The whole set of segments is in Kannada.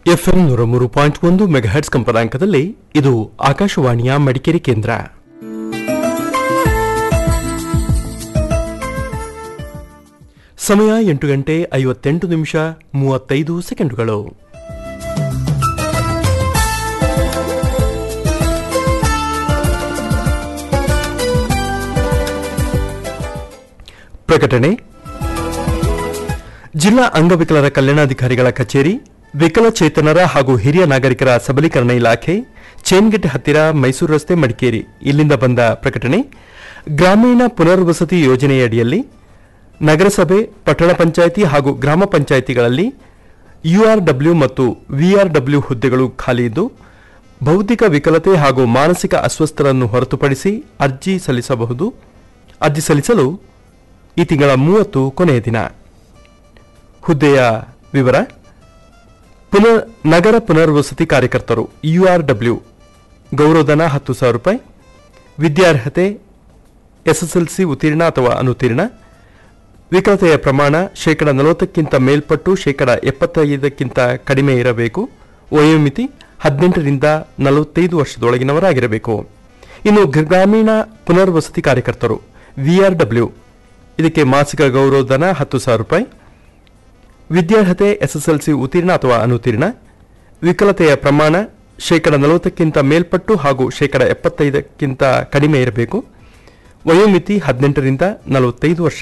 ಎಫ್ಎಂ ನೂರ ಮೂರು ಪಾಯಿಂಟ್ ಒಂದು ಮೆಗಾಹೆಟ್ಸ್ ಕಂಪನಾಂಕದಲ್ಲಿ ಇದು ಆಕಾಶವಾಣಿಯ ಮಡಿಕೇರಿ ಕೇಂದ್ರ ಸಮಯ ಎಂಟು ಗಂಟೆ ಐವತ್ತೆಂಟು ನಿಮಿಷ ಮೂವತ್ತೈದು ಸೆಕೆಂಡುಗಳು ಪ್ರಕಟಣೆ ಜಿಲ್ಲಾ ಅಂಗವಿಕಲರ ಕಲ್ಯಾಣಾಧಿಕಾರಿಗಳ ಕಚೇರಿ ವಿಕಲಚೇತನರ ಹಾಗೂ ಹಿರಿಯ ನಾಗರಿಕರ ಸಬಲೀಕರಣ ಇಲಾಖೆ ಚೇನ್ಗೆಟ್ ಹತ್ತಿರ ಮೈಸೂರು ರಸ್ತೆ ಮಡಿಕೇರಿ ಇಲ್ಲಿಂದ ಬಂದ ಪ್ರಕಟಣೆ ಗ್ರಾಮೀಣ ಪುನರ್ವಸತಿ ಯೋಜನೆಯಡಿಯಲ್ಲಿ ನಗರಸಭೆ ಪಟ್ಟಣ ಪಂಚಾಯಿತಿ ಹಾಗೂ ಗ್ರಾಮ ಪಂಚಾಯಿತಿಗಳಲ್ಲಿ ಯುಆರ್ಡಬ್ಲ್ಯೂ ಮತ್ತು ವಿಆರ್ಡಬ್ಲ್ಯೂ ಹುದ್ದೆಗಳು ಖಾಲಿ ಇದ್ದು ಬೌದ್ಧಿಕ ವಿಕಲತೆ ಹಾಗೂ ಮಾನಸಿಕ ಅಸ್ವಸ್ಥರನ್ನು ಹೊರತುಪಡಿಸಿ ಅರ್ಜಿ ಸಲ್ಲಿಸಬಹುದು ಅರ್ಜಿ ಸಲ್ಲಿಸಲು ಈ ತಿಂಗಳ ಮೂವತ್ತು ಕೊನೆಯ ದಿನ ಹುದ್ದೆಯ ವಿವರ ಪುನರ್ ನಗರ ಪುನರ್ವಸತಿ ಕಾರ್ಯಕರ್ತರು ಯುಆರ್ಡಬ್ಲ್ಯೂ ಗೌರವಧನ ಹತ್ತು ಸಾವಿರ ರೂಪಾಯಿ ವಿದ್ಯಾರ್ಹತೆ ಎಸ್ಎಸ್ಎಲ್ಸಿ ಉತ್ತೀರ್ಣ ಅಥವಾ ಅನುತ್ತೀರ್ಣ ವಿಕಲತೆಯ ಪ್ರಮಾಣ ಶೇಕಡ ನಲವತ್ತಕ್ಕಿಂತ ಮೇಲ್ಪಟ್ಟು ಶೇಕಡ ಎಪ್ಪತ್ತೈದಕ್ಕಿಂತ ಕಡಿಮೆ ಇರಬೇಕು ವಯೋಮಿತಿ ಹದಿನೆಂಟರಿಂದ ನಲವತ್ತೈದು ವರ್ಷದೊಳಗಿನವರಾಗಿರಬೇಕು ಇನ್ನು ಗ್ರಾಮೀಣ ಪುನರ್ವಸತಿ ಕಾರ್ಯಕರ್ತರು ವಿಆರ್ಡಬ್ಲ್ಯೂ ಇದಕ್ಕೆ ಮಾಸಿಕ ಗೌರವಧನ ಹತ್ತು ಸಾವಿರ ರೂಪಾಯಿ ವಿದ್ಯಾರ್ಹತೆ ಎಸ್ಎಸ್ಎಲ್ಸಿ ಉತ್ತೀರ್ಣ ಅಥವಾ ಅನುತ್ತೀರ್ಣ ವಿಕಲತೆಯ ಪ್ರಮಾಣ ಶೇಕಡ ನಲವತ್ತಕ್ಕಿಂತ ಮೇಲ್ಪಟ್ಟು ಹಾಗೂ ಶೇಕಡ ಎಪ್ಪತ್ತೈದಕ್ಕಿಂತ ಕಡಿಮೆ ಇರಬೇಕು ವಯೋಮಿತಿ ಹದಿನೆಂಟರಿಂದ ನಲವತ್ತೈದು ವರ್ಷ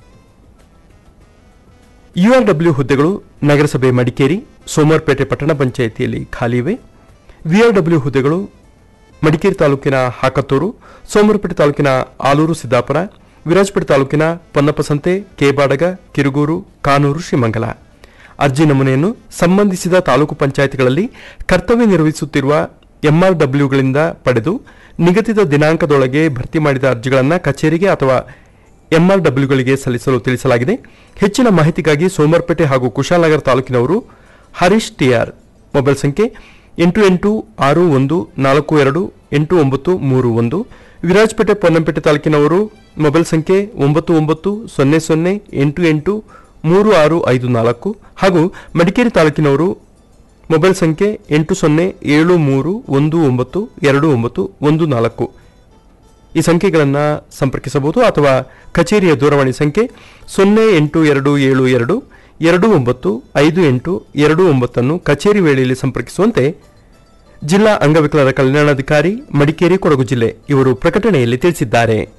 ಯುಆರ್ಡಬ್ಲ್ಯೂ ಹುದ್ದೆಗಳು ನಗರಸಭೆ ಮಡಿಕೇರಿ ಸೋಮವಾರಪೇಟೆ ಪಟ್ಟಣ ಪಂಚಾಯಿತಿಯಲ್ಲಿ ಖಾಲಿ ಇವೆ ವಿಆರ್ಡಬ್ಲ್ಯೂ ಹುದ್ದೆಗಳು ಮಡಿಕೇರಿ ತಾಲೂಕಿನ ಹಾಕತ್ತೂರು ಸೋಮವಾರಪೇಟೆ ತಾಲೂಕಿನ ಆಲೂರು ಸಿದ್ದಾಪುರ ವಿರಾಜಪೇಟೆ ತಾಲೂಕಿನ ಪೊನ್ನಪ್ಪಸಂತೆ ಕೇಬಾಡಗ ಕಿರುಗೂರು ಕಾನೂರು ಶ್ರೀಮಂಗಲ ಅರ್ಜಿ ನಮೂನೆಯನ್ನು ಸಂಬಂಧಿಸಿದ ತಾಲೂಕು ಪಂಚಾಯತ್ಗಳಲ್ಲಿ ಕರ್ತವ್ಯ ನಿರ್ವಹಿಸುತ್ತಿರುವ ಎಂಆರ್ಡಬ್ಲ್ಯೂಗಳಿಂದ ಪಡೆದು ನಿಗದಿತ ದಿನಾಂಕದೊಳಗೆ ಭರ್ತಿ ಮಾಡಿದ ಅರ್ಜಿಗಳನ್ನು ಕಚೇರಿಗೆ ಅಥವಾ ಎಂಆರ್ಡಬ್ಲ್ಯೂಗಳಿಗೆ ಸಲ್ಲಿಸಲು ತಿಳಿಸಲಾಗಿದೆ ಹೆಚ್ಚಿನ ಮಾಹಿತಿಗಾಗಿ ಸೋಮವಾರಪೇಟೆ ಹಾಗೂ ಕುಶಾಲನಗರ ತಾಲೂಕಿನವರು ಹರೀಶ್ ಟಿಆರ್ ಮೊಬೈಲ್ ಸಂಖ್ಯೆ ಎಂಟು ಎಂಟು ಆರು ಒಂದು ನಾಲ್ಕು ಎರಡು ಎಂಟು ಒಂಬತ್ತು ಮೂರು ಒಂದು ವಿರಾಜಪೇಟೆ ಪೊನ್ನಂಪೇಟೆ ತಾಲೂಕಿನವರು ಮೊಬೈಲ್ ಸಂಖ್ಯೆ ಒಂಬತ್ತು ಒಂಬತ್ತು ಸೊನ್ನೆ ಸೊನ್ನೆ ಎಂಟು ಎಂಟು ಮೂರು ಆರು ಐದು ನಾಲ್ಕು ಹಾಗೂ ಮಡಿಕೇರಿ ತಾಲೂಕಿನವರು ಮೊಬೈಲ್ ಸಂಖ್ಯೆ ಎಂಟು ಸೊನ್ನೆ ಏಳು ಮೂರು ಒಂದು ಒಂಬತ್ತು ಎರಡು ಒಂಬತ್ತು ಒಂದು ನಾಲ್ಕು ಈ ಸಂಖ್ಯೆಗಳನ್ನು ಸಂಪರ್ಕಿಸಬಹುದು ಅಥವಾ ಕಚೇರಿಯ ದೂರವಾಣಿ ಸಂಖ್ಯೆ ಸೊನ್ನೆ ಎಂಟು ಎರಡು ಏಳು ಎರಡು ಎರಡು ಒಂಬತ್ತು ಐದು ಎಂಟು ಎರಡು ಒಂಬತ್ತನ್ನು ಕಚೇರಿ ವೇಳೆಯಲ್ಲಿ ಸಂಪರ್ಕಿಸುವಂತೆ ಜಿಲ್ಲಾ ಅಂಗವಿಕಲರ ಕಲ್ಯಾಣಾಧಿಕಾರಿ ಮಡಿಕೇರಿ ಕೊಡಗು ಜಿಲ್ಲೆ ಇವರು ಪ್ರಕಟಣೆಯಲ್ಲಿ ತಿಳಿಸಿದ್ದಾರೆ